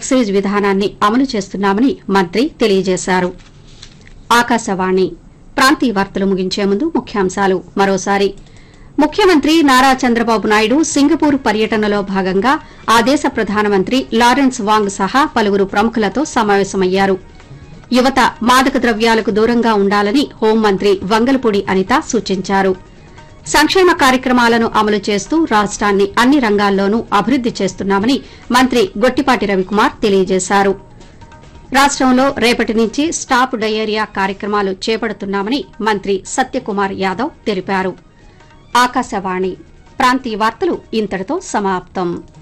excise విధానాన్ని అమలు చేస్తున్నామని మంత్రి తెలియజేశారు ఆకాశవాణి ప్రాంతీయ వార్తలు ముగించే ముందు ముఖ్యాంశాలు మరోసారి ముఖ్యమంత్రి నారా చంద్రబాబు నాయుడు సింగపూర్ పర్యటనలో భాగంగా ఆ దేశ ప్రధానమంత్రి లారెన్స్ వాంగ్ సహా పలువురు ప్రముఖులతో సమావేశమయ్యారు యువత మాదక ద్రవ్యాలకు దూరంగా ఉండాలని హోంమంత్రి వంగలపూడి అనిత సూచించారు సంక్షేమ కార్యక్రమాలను అమలు చేస్తూ రాష్ట్రాన్ని అన్ని రంగాల్లోనూ అభివృద్ది చేస్తున్నామని మంత్రి గొట్టిపాటి రవికుమార్ తెలియజేశారు రాష్టంలో రేపటి నుంచి స్టాప్ డయేరియా కార్యక్రమాలు చేపడుతున్నామని మంత్రి సత్యకుమార్ యాదవ్ తెలిపారు ఆకాశవాణి ప్రాంతీయ వార్తలు ఇంతటితో సమాప్తం